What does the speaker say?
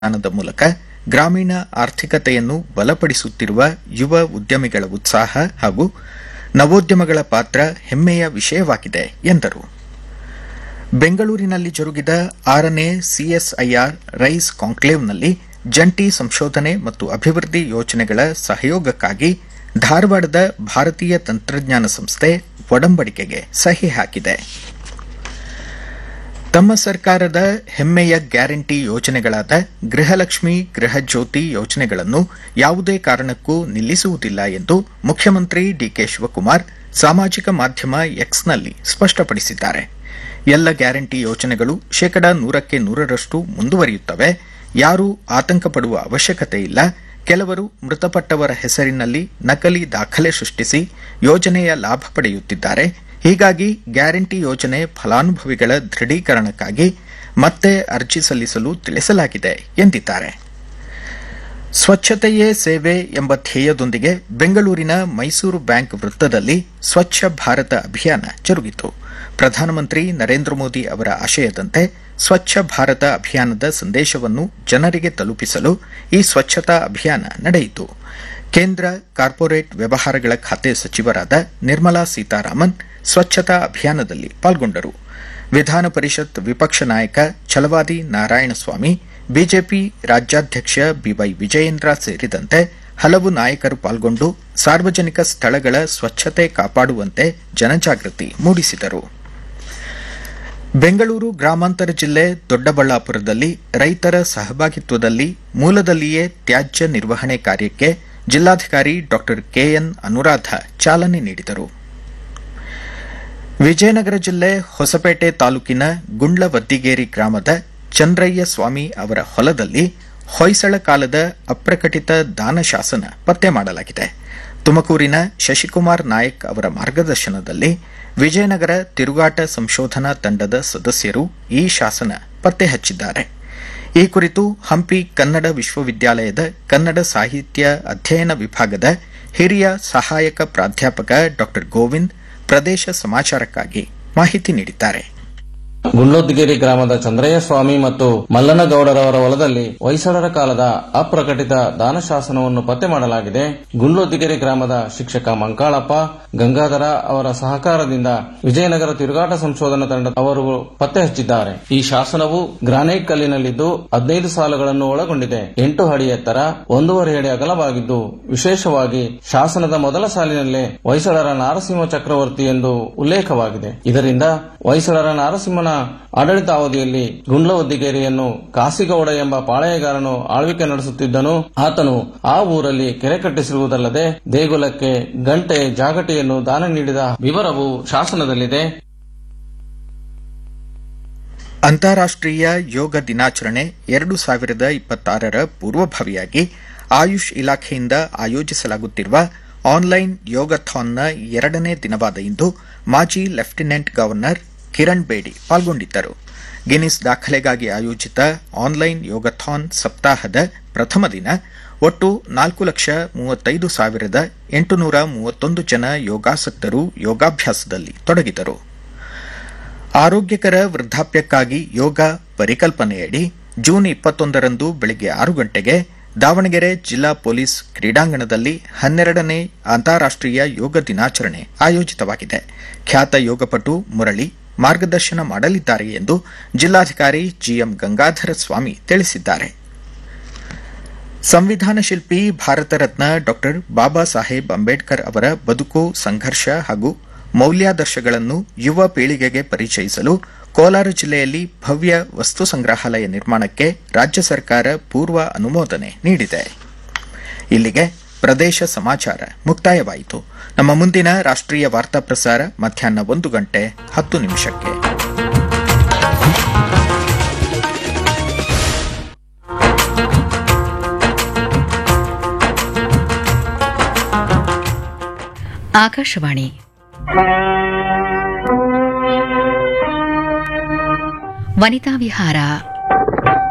ತಂತ್ರಜ್ಞಾನದ ಮೂಲಕ ಗ್ರಾಮೀಣ ಆರ್ಥಿಕತೆಯನ್ನು ಬಲಪಡಿಸುತ್ತಿರುವ ಯುವ ಉದ್ಯಮಿಗಳ ಉತ್ಸಾಹ ಹಾಗೂ ನವೋದ್ಯಮಗಳ ಪಾತ್ರ ಹೆಮ್ಮೆಯ ವಿಷಯವಾಗಿದೆ ಎಂದರು ಬೆಂಗಳೂರಿನಲ್ಲಿ ಜರುಗಿದ ಆರನೇ ಸಿಎಸ್ಐಆರ್ ರೈಸ್ ಕಾಂಕ್ಲೇವ್ನಲ್ಲಿ ಜಂಟಿ ಸಂಶೋಧನೆ ಮತ್ತು ಅಭಿವೃದ್ಧಿ ಯೋಜನೆಗಳ ಸಹಯೋಗಕ್ಕಾಗಿ ಧಾರವಾಡದ ಭಾರತೀಯ ತಂತ್ರಜ್ಞಾನ ಸಂಸ್ಥೆ ಒಡಂಬಡಿಕೆಗೆ ಸಹಿ ಹಾಕಿದೆ ತಮ್ಮ ಸರ್ಕಾರದ ಹೆಮ್ಮೆಯ ಗ್ಯಾರಂಟಿ ಯೋಜನೆಗಳಾದ ಗೃಹಲಕ್ಷ್ಮಿ ಗೃಹಜ್ಯೋತಿ ಯೋಜನೆಗಳನ್ನು ಯಾವುದೇ ಕಾರಣಕ್ಕೂ ನಿಲ್ಲಿಸುವುದಿಲ್ಲ ಎಂದು ಮುಖ್ಯಮಂತ್ರಿ ಡಿಕೆ ಶಿವಕುಮಾರ್ ಸಾಮಾಜಿಕ ಮಾಧ್ಯಮ ಎಕ್ಸ್ನಲ್ಲಿ ಸ್ಪಷ್ಟಪಡಿಸಿದ್ದಾರೆ ಎಲ್ಲ ಗ್ಯಾರಂಟಿ ಯೋಜನೆಗಳು ಶೇಕಡ ನೂರಕ್ಕೆ ನೂರರಷ್ಟು ಮುಂದುವರಿಯುತ್ತವೆ ಯಾರೂ ಆತಂಕ ಪಡುವ ಅವಶ್ಯಕತೆ ಇಲ್ಲ ಕೆಲವರು ಮೃತಪಟ್ಟವರ ಹೆಸರಿನಲ್ಲಿ ನಕಲಿ ದಾಖಲೆ ಸೃಷ್ಟಿಸಿ ಯೋಜನೆಯ ಲಾಭ ಪಡೆಯುತ್ತಿದ್ದಾರೆ ಹೀಗಾಗಿ ಗ್ಯಾರಂಟಿ ಯೋಜನೆ ಫಲಾನುಭವಿಗಳ ದೃಢೀಕರಣಕ್ಕಾಗಿ ಮತ್ತೆ ಅರ್ಜಿ ಸಲ್ಲಿಸಲು ತಿಳಿಸಲಾಗಿದೆ ಎಂದಿದ್ದಾರೆ ಸ್ವಚ್ಛತೆಯೇ ಸೇವೆ ಎಂಬ ಧ್ಯೇಯದೊಂದಿಗೆ ಬೆಂಗಳೂರಿನ ಮೈಸೂರು ಬ್ಯಾಂಕ್ ವೃತ್ತದಲ್ಲಿ ಸ್ವಚ್ಛ ಭಾರತ ಅಭಿಯಾನ ಜರುಗಿತು ಪ್ರಧಾನಮಂತ್ರಿ ನರೇಂದ್ರ ಮೋದಿ ಅವರ ಆಶಯದಂತೆ ಸ್ವಚ್ಛ ಭಾರತ ಅಭಿಯಾನದ ಸಂದೇಶವನ್ನು ಜನರಿಗೆ ತಲುಪಿಸಲು ಈ ಸ್ವಚ್ಛತಾ ಅಭಿಯಾನ ನಡೆಯಿತು ಕೇಂದ್ರ ಕಾರ್ಪೊರೇಟ್ ವ್ಯವಹಾರಗಳ ಖಾತೆ ಸಚಿವರಾದ ನಿರ್ಮಲಾ ಸೀತಾರಾಮನ್ ಸ್ವಚ್ಛತಾ ಅಭಿಯಾನದಲ್ಲಿ ಪಾಲ್ಗೊಂಡರು ವಿಧಾನ ಪರಿಷತ್ ವಿಪಕ್ಷ ನಾಯಕ ಛಲವಾದಿ ನಾರಾಯಣಸ್ವಾಮಿ ಬಿಜೆಪಿ ರಾಜ್ಯಾಧ್ಯಕ್ಷ ಬಿವೈ ವಿಜಯೇಂದ್ರ ಸೇರಿದಂತೆ ಹಲವು ನಾಯಕರು ಪಾಲ್ಗೊಂಡು ಸಾರ್ವಜನಿಕ ಸ್ಥಳಗಳ ಸ್ವಚ್ಛತೆ ಕಾಪಾಡುವಂತೆ ಜನಜಾಗೃತಿ ಮೂಡಿಸಿದರು ಬೆಂಗಳೂರು ಗ್ರಾಮಾಂತರ ಜಿಲ್ಲೆ ದೊಡ್ಡಬಳ್ಳಾಪುರದಲ್ಲಿ ರೈತರ ಸಹಭಾಗಿತ್ವದಲ್ಲಿ ಮೂಲದಲ್ಲಿಯೇ ತ್ಯಾಜ್ಯ ನಿರ್ವಹಣೆ ಕಾರ್ಯಕ್ಕೆ ಜಿಲ್ಲಾಧಿಕಾರಿ ಡಾ ಕೆಎನ್ ಅನುರಾಧ ಚಾಲನೆ ನೀಡಿದರು ವಿಜಯನಗರ ಜಿಲ್ಲೆ ಹೊಸಪೇಟೆ ತಾಲೂಕಿನ ಗುಂಡ್ಲವದ್ದಿಗೇರಿ ಗ್ರಾಮದ ಚಂದ್ರಯ್ಯ ಸ್ವಾಮಿ ಅವರ ಹೊಲದಲ್ಲಿ ಹೊಯ್ಸಳ ಕಾಲದ ಅಪ್ರಕಟಿತ ದಾನ ಶಾಸನ ಪತ್ತೆ ಮಾಡಲಾಗಿದೆ ತುಮಕೂರಿನ ಶಶಿಕುಮಾರ್ ನಾಯಕ್ ಅವರ ಮಾರ್ಗದರ್ಶನದಲ್ಲಿ ವಿಜಯನಗರ ತಿರುಗಾಟ ಸಂಶೋಧನಾ ತಂಡದ ಸದಸ್ಯರು ಈ ಶಾಸನ ಪತ್ತೆ ಹಚ್ಚಿದ್ದಾರೆ ಈ ಕುರಿತು ಹಂಪಿ ಕನ್ನಡ ವಿಶ್ವವಿದ್ಯಾಲಯದ ಕನ್ನಡ ಸಾಹಿತ್ಯ ಅಧ್ಯಯನ ವಿಭಾಗದ ಹಿರಿಯ ಸಹಾಯಕ ಪ್ರಾಧ್ಯಾಪಕ ಡಾ ಗೋವಿಂದ್ ಪ್ರದೇಶ ಸಮಾಚಾರಕ್ಕಾಗಿ ಮಾಹಿತಿ ನೀಡಿದ್ದಾರೆ ಗುಂಡ್ಲೋದ್ಗಿರಿ ಗ್ರಾಮದ ಚಂದ್ರಯ್ಯ ಸ್ವಾಮಿ ಮತ್ತು ಮಲ್ಲನಗೌಡರವರ ಹೊಲದಲ್ಲಿ ಹೊಯ್ಸಳರ ಕಾಲದ ಅಪ್ರಕಟಿತ ದಾನಶಾಸನವನ್ನು ಪತ್ತೆ ಮಾಡಲಾಗಿದೆ ಗುಂಡ್ಲೋದ್ಗಿರಿ ಗ್ರಾಮದ ಶಿಕ್ಷಕ ಮಂಕಾಳಪ್ಪ ಗಂಗಾಧರ ಅವರ ಸಹಕಾರದಿಂದ ವಿಜಯನಗರ ತಿರುಗಾಟ ಸಂಶೋಧನಾ ತಂಡ ಅವರು ಪತ್ತೆ ಹಚ್ಚಿದ್ದಾರೆ ಈ ಶಾಸನವು ಗ್ರಾನೈಟ್ ಕಲ್ಲಿನಲ್ಲಿದ್ದು ಹದಿನೈದು ಸಾಲುಗಳನ್ನು ಒಳಗೊಂಡಿದೆ ಎಂಟು ಅಡಿ ಎತ್ತರ ಒಂದೂವರೆ ಅಡಿ ಅಗಲವಾಗಿದ್ದು ವಿಶೇಷವಾಗಿ ಶಾಸನದ ಮೊದಲ ಸಾಲಿನಲ್ಲೇ ಹೊಯ್ಸಳರ ನಾರಸಿಂಹ ಚಕ್ರವರ್ತಿ ಎಂದು ಉಲ್ಲೇಖವಾಗಿದೆ ಇದರಿಂದ ಹೊಯ್ಸಳರ ನಾರಸಿಂಹನ ಆಡಳಿತಾವಧಿಯಲ್ಲಿ ಗುಂಡ್ಲವದ್ದಿಗೇರಿಯನ್ನು ಕಾಸಿಗೌಡ ಎಂಬ ಪಾಳೆಯಗಾರನು ಆಳ್ವಿಕೆ ನಡೆಸುತ್ತಿದ್ದನು ಆತನು ಆ ಊರಲ್ಲಿ ಕೆರೆ ಕಟ್ಟಿಸಿರುವುದಲ್ಲದೆ ದೇಗುಲಕ್ಕೆ ಗಂಟೆ ಜಾಗಟೆಯನ್ನು ದಾನ ನೀಡಿದ ವಿವರವು ಶಾಸನದಲ್ಲಿದೆ ಅಂತಾರಾಷ್ಟೀಯ ಯೋಗ ದಿನಾಚರಣೆ ಎರಡು ಸಾವಿರದ ಇಪ್ಪತ್ತಾರರ ಪೂರ್ವಭಾವಿಯಾಗಿ ಆಯುಷ್ ಇಲಾಖೆಯಿಂದ ಆಯೋಜಿಸಲಾಗುತ್ತಿರುವ ಆನ್ಲೈನ್ ಯೋಗಥಾನ್ನ ಎರಡನೇ ದಿನವಾದ ಇಂದು ಮಾಜಿ ಲೆಫ್ಟಿನೆಂಟ್ ಗವರ್ನರ್ ಕಿರಣ್ ಬೇಡಿ ಪಾಲ್ಗೊಂಡಿದ್ದರು ಗಿನ್ನಿಸ್ ದಾಖಲೆಗಾಗಿ ಆಯೋಜಿತ ಆನ್ಲೈನ್ ಯೋಗಥಾನ್ ಸಪ್ತಾಹದ ಪ್ರಥಮ ದಿನ ಒಟ್ಟು ನಾಲ್ಕು ಲಕ್ಷ ಮೂವತ್ತೈದು ಸಾವಿರದ ಎಂಟುನೂರ ಮೂವತ್ತೊಂದು ಜನ ಯೋಗಾಸಕ್ತರು ಯೋಗಾಭ್ಯಾಸದಲ್ಲಿ ತೊಡಗಿದರು ಆರೋಗ್ಯಕರ ವೃದ್ಧಾಪ್ಯಕ್ಕಾಗಿ ಯೋಗ ಪರಿಕಲ್ಪನೆಯಡಿ ಜೂನ್ ಇಪ್ಪತ್ತೊಂದರಂದು ಬೆಳಗ್ಗೆ ಆರು ಗಂಟೆಗೆ ದಾವಣಗೆರೆ ಜಿಲ್ಲಾ ಪೊಲೀಸ್ ಕ್ರೀಡಾಂಗಣದಲ್ಲಿ ಹನ್ನೆರಡನೇ ಅಂತಾರಾಷ್ಟೀಯ ಯೋಗ ದಿನಾಚರಣೆ ಆಯೋಜಿತವಾಗಿದೆ ಖ್ಯಾತ ಯೋಗಪಟು ಮುರಳಿ ಮಾರ್ಗದರ್ಶನ ಮಾಡಲಿದ್ದಾರೆ ಎಂದು ಜಿಲ್ಲಾಧಿಕಾರಿ ಜಿಎಂ ಗಂಗಾಧರ ಸ್ವಾಮಿ ತಿಳಿಸಿದ್ದಾರೆ ಸಂವಿಧಾನ ಶಿಲ್ಪಿ ಭಾರತ ರತ್ನ ಡಾ ಬಾಬಾ ಸಾಹೇಬ್ ಅಂಬೇಡ್ಕರ್ ಅವರ ಬದುಕು ಸಂಘರ್ಷ ಹಾಗೂ ಮೌಲ್ಯಾದರ್ಶಗಳನ್ನು ಯುವ ಪೀಳಿಗೆಗೆ ಪರಿಚಯಿಸಲು ಕೋಲಾರ ಜಿಲ್ಲೆಯಲ್ಲಿ ಭವ್ಯ ವಸ್ತು ಸಂಗ್ರಹಾಲಯ ನಿರ್ಮಾಣಕ್ಕೆ ರಾಜ್ಯ ಸರ್ಕಾರ ಪೂರ್ವ ಅನುಮೋದನೆ ನೀಡಿದೆ ಇಲ್ಲಿಗೆ ಪ್ರದೇಶ ಸಮಾಚಾರ ಮುಕ್ತಾಯವಾಯಿತು ನಮ್ಮ ಮುಂದಿನ ರಾಷ್ಟ್ರೀಯ ವಾರ್ತಾ ಪ್ರಸಾರ ಮಧ್ಯಾಹ್ನ ಒಂದು ಗಂಟೆ ಹತ್ತು ನಿಮಿಷಕ್ಕೆ ಆಕಾಶವಾಣಿ ವನಿತಾ ವಿಹಾರ